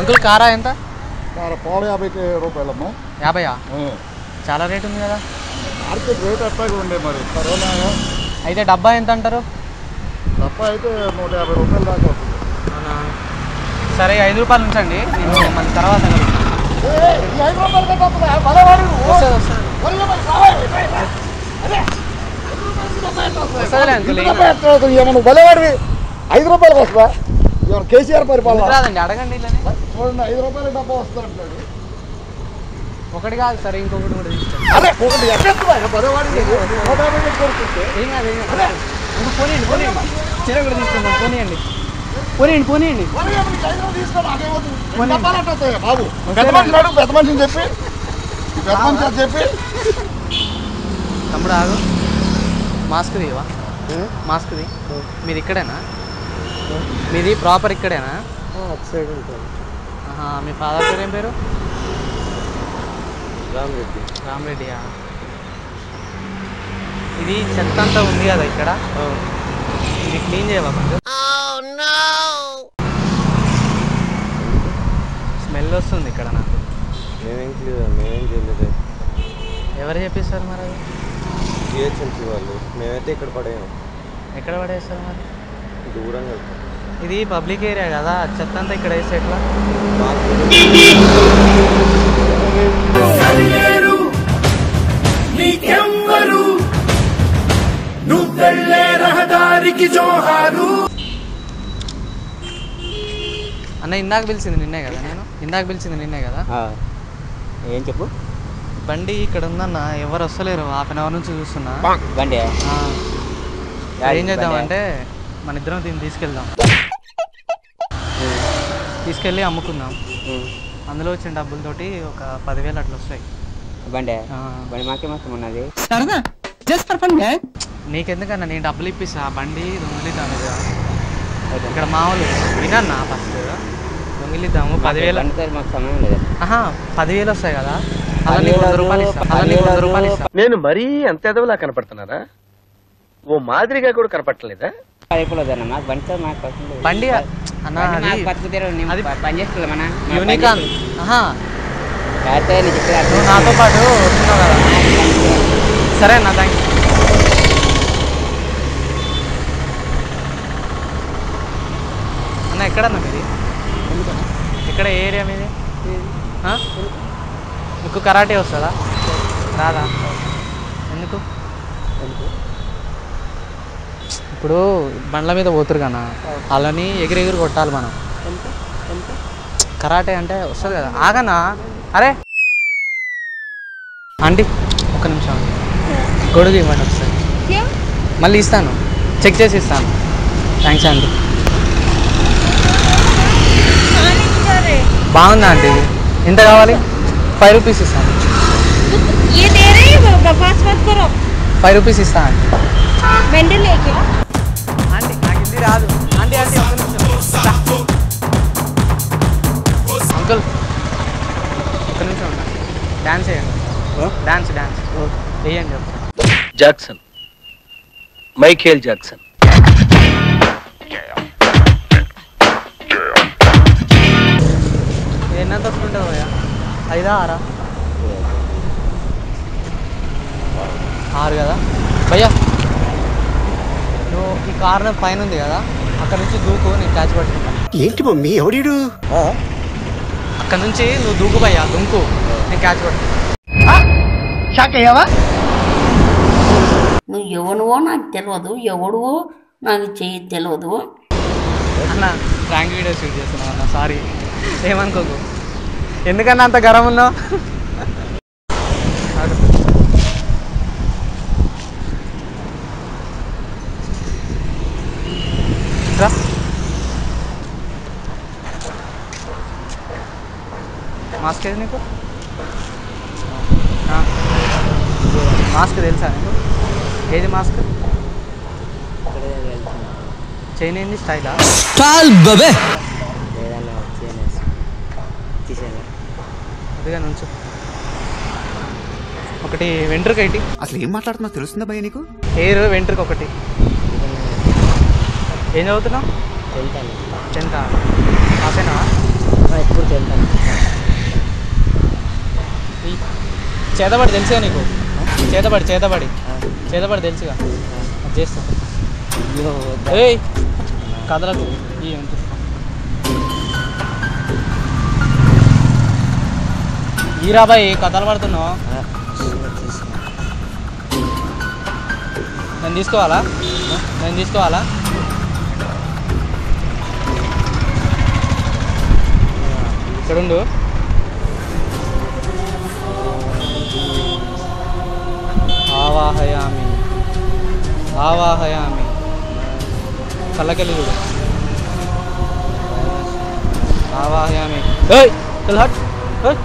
Uncle కారా ఎంత పాలు యాభై రూపాయలమ్మా యాభైయా చాలా రేట్ ఉంది కదా మార్కెట్ రేట్ అట్లాగే ఉండే మరి కరోనా అయితే డబ్బా ఎంత అంటారు తప్ప అయితే నూట యాభై రూపాయలు దాకా వస్తుంది సరే ఐదు రూపాయలు ఉంచండి నేను మళ్ళీ తర్వాత కలుస్తాను. ఏ, ఈ ఐదు రూపాయలు కదా తప్పదా? బలవాడు నువ్వు. వస్తుంది వస్తుంది ఒళ్ళు మరి కావాలి. అదే. వస్తుందిలే అంకుల్ ఇంత డబ్బా ఎట్లా అవుతుంది? ఏమన్నా నువ్వు బలవాడివి ఐదు రూపాయలకు వస్తుందా ఇవాళ కేసీఆర్ పరిపాలన ఎందుకు రాదండి అడగండి ఇలానే చూడండి ఐదు రూపాయల డబ్బా వస్తుంది అంటాడు ఒకటి కాదు సరే ఇంకొకటి కూడా తీసుకోండి అదే ఒకటి ఎక్కడ బలవాడి నూట యాభై పెట్టి కొనుక్కుంటే ఏం కాదు ఏం కాదు ఇంకో పోనీయండి పోనీయండి చీర కూడా తీసుకుందాం పోనీయండి పోనీయండి పోనీయండి మరి ఏమన్నా ఈ ఐదు రూపాయలు తీసుకోండి నాకేమవుతుంది పోనీ. డబ్బాలు ఎట్లా వస్తాయి బాబు వస్తాయి పెద్ద మనిషి నాడు పెద్ద మనిషిని చెప్పి ఈ పెద్ద మనిషి అని చెప్పి తమ్ముడు ఆగు మాస్క్ తీవా మాస్క్ది మీది ఇక్కడేనా మీది ప్రాపర్ ఇక్కడేనా అటు సైడ్ ఉంటుంది ఆహా, మీ ఫాదర్ పేరు ఏం పేరు రామరెడ్డి రామరెడ్డియా ఇది చెత్త అంతా ఉంది కదా ఇక్కడ ఇది క్లీన్ చేయవా కొంచెం స్మెల్ వస్తుంది ఇక్కడ నాకు మేమేం క్లియర్ మేమేం చేయలేదు ఎవరు చెప్పిస్తారు మరి అది జిహెచ్ఎంసీ వాళ్ళు మేమైతే ఇక్కడ పడేయం ఎక్కడ పడేస్తారు మరి దూరంగా ఇది పబ్లిక్ ఏరియా కదా చెత్త అంతా ఇక్కడ వేస్తే ఎట్లా నీకెవ్వరు నువ్వెళ్ళే రహదారికి జోహారు అన్న ఇందాక పిలిచింది నిన్నే కదా నేను ఇందాక పిలిచింది నిన్నే కదా ఏం చెప్పు బండి ఇక్కడ ఉందన్న ఎవరు వస్తలేరు హాఫ్ అన్ అవర్ నుంచి చూస్తున్నా బండి ఆ, యాడికి ఏం చేద్దాం బండి? అంటే మన ఇద్దరం దీన్ని తీసుకెళ్దాం తీసుకెళ్ళి అమ్ముకుందాం అందులో వచ్చిన డబ్బులతోటి ఒక పదివేలు అట్లా వస్తాయి బండి ఆ. బండి మాకే మొత్తం ఉన్నది నీకెందుకన్నా నేను డబ్బులు ఇప్పిస్తా ఆ బండి దొంగిలిద్దాం ఇది ఇక్కడ మామూలు వినన్నా ఫస్ట్ దొంగిలిద్దాము పదివేలు బండితో మాకు సమయం లేదు ఆహా పదివేలు వస్తాయి కదా అలా నీకు వంద రూపాయలు ఇస్తా అలా నీకు వంద రూపాయలు ఇస్తా నేను మరీ అంత ఎదవలా కనపడుతున్నారా ఓ మాదిరిగా కూడా కనపడలేదా అయిపోలేదన్న మాకు బండితో మాకు అవసరం లేదు. బండి అన్న బండి అది మాకు బతుకు తెరువు, నేను అది ప- పని చేస్తున్నాం అన్న మాకు యూనికాన్ పని చేస్తున్నాం. ఆహా కాకపోతే నేను చెప్పేది అర్థం నువ్వు నాతో పాటు వస్తున్నావు కదా సరే అన్న థ్యాంక్ అన్న ఎక్కడన్నా మీది ఎక్కడ ఏ ఏరియా మీది ఆ? మీకు కరాటే వస్తుందా రాదా ఎందుకు ఇప్పుడు బండ్ల మీద పోతురు కన్నా వాళ్ళని ఎగిరెగిరి కొట్టాలి మనం కరాటే అంటే వస్తుంది కదా ఆగనా అరే ఆంటీ ఒక్క నిమిషం ఆంటీ. గొడుగు ఇవ్వండి ఒకసారి మళ్ళీ ఇస్తాను చెక్ చేసి ఇస్తాను థ్యాంక్స్ ఆంటీ బాగుందా ఆంటీ ఎంత కావాలి ఫైవ్ రూపీస్ ఇస్తాను ये दे रहे हैं बकवास मत करो ఫైవ్ రూపీస్ ఇస్తాను ఆంటీ वेंडर लेके आओ ఆంటీ నాకు హిందీ రాదు ఆంటీ ఆంటీ ఒక్క నిమిషం అంకుల్ ఒక్క నిమిషం డ్యాన్స్ చేయండి డ్యాన్స్ డ్యాన్స్ వేయండి చెప్తాను జాక్సన్ మైఖేల్ జాక్సన్ ఎన్నంత వస్తుంటుంది భయ్యా ఐదా ఆరా ఆరు కదా భయ్యా నువ్వు ఈ కార్ పైన ఉంది కదా అక్కడ నుంచి దూకు నేను క్యాచ్ పట్టుకుంటా ఏంటి మమ్మీ ఎవడీడు అక్కడ నుంచి నువ్వు దూకు భయ్యా దుంకు నేను క్యాచ్ పట్టుకుంటా నువ్వు ఎవనువో నాకు తెలియదు ఎవడువో నాకు చెయ్యి తెలియదు అన్న ప్రాంక్ వీడియో షూట్ చేస్తున్నావు అన్న సారీ ఏమనుకోకు ఎందుకన్నా అంత గరం ఉన్నావు అడు. రా. మాస్క్ ఏది నీకు ఆ. మాస్క్ తెలుసా నీకు ఏది మాస్క్ చైన్ ఏంది స్టైలా ఏదన్నా వచ్చి తీసేదా అదిగా నుంచు ఒకటి వెంట్రుక ఏంటి అసలు ఏం మాట్లాడుతున్నావు తెలుస్తుందా భయ్య నీకు హెయిర్ వెంట్రుక ఒకటి ఏం చదువుతున్నావు వెళ్తాను టెన్త్ పాసేనా ఎప్పుడు వెళ్తాను ఈ చేతబడి తెలుసుగా నీకు చేతబడి చేతబడి చేతబడి తెలుసుగా అది చేస్తా అయ్యో వద్దా. ఏయ్ కదలకు ఈ ఎంత ఈరాబాయ్ కథలు పడుతున్నావు ఆ, వచ్చేసిన. నేను తీసుకోవాలా నేను తీసుకోవాలా ఇక్కడ ఉండు ఆవాహయామి ఆవాహయామి కళ్ళకెళ్ళి చూడు ఆవాహయామి ఏయ్ చల్ హట్ ఏయ్.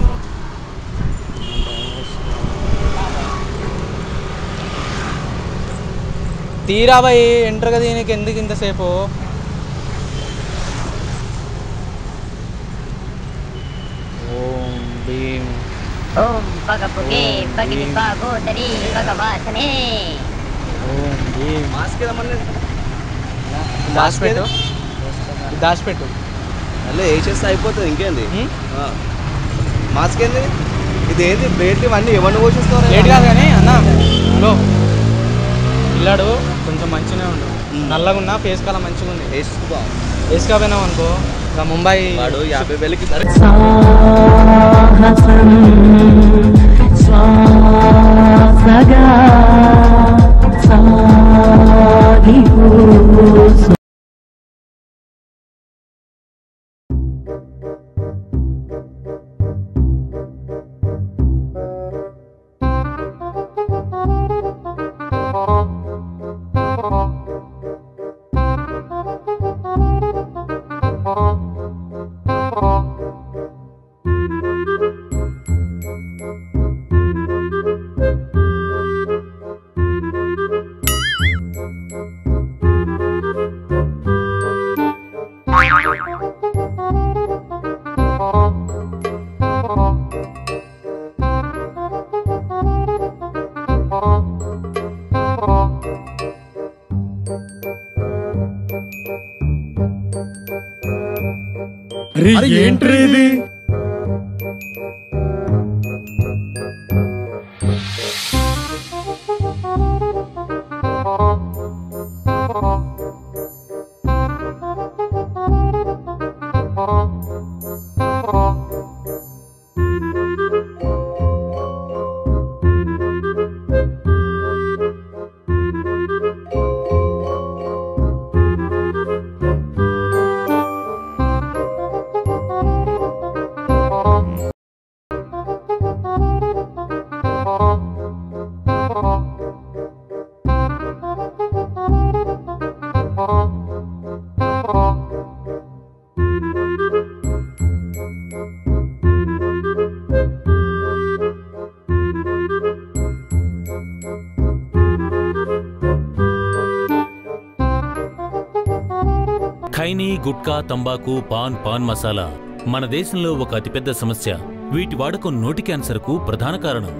తీరా బాయ్ ఎంటర్ కదా దీనికి ఎందుకు ఇంతసేపు ఓం భీం ఓం పగపుగే పగిలి పాగోదరి భగవాసనే ఓం భీం దాచిపెట్టు ఇది దాచిపెట్టు అల్లే వేసేస్తే అయిపోతుంది ఇంకేంది ఉం? మాస్క్ ఏంది ఇది ఏంది ప్లేట్లు ఇవన్నీ ఎవరిని పోషిస్తారు లేట్ కాదు కానీ అన్న హలో పిల్లాడు కొంచెం మంచిగానే ఉండు నల్లగా ఉన్నా ఫేస్ కలర్ మంచిగా ఉంది వేసుకో వేసుకోపోయినావు అనుకో ఇక ముంబై వాడు యాభై వేలకి ఖైనీ గుట్కా తంబాకు పాన్ పాన్ మసాలా మన దేశంలో ఒక అతిపెద్ద సమస్య వీటి వాడకం నోటి క్యాన్సర్కు ప్రధాన కారణం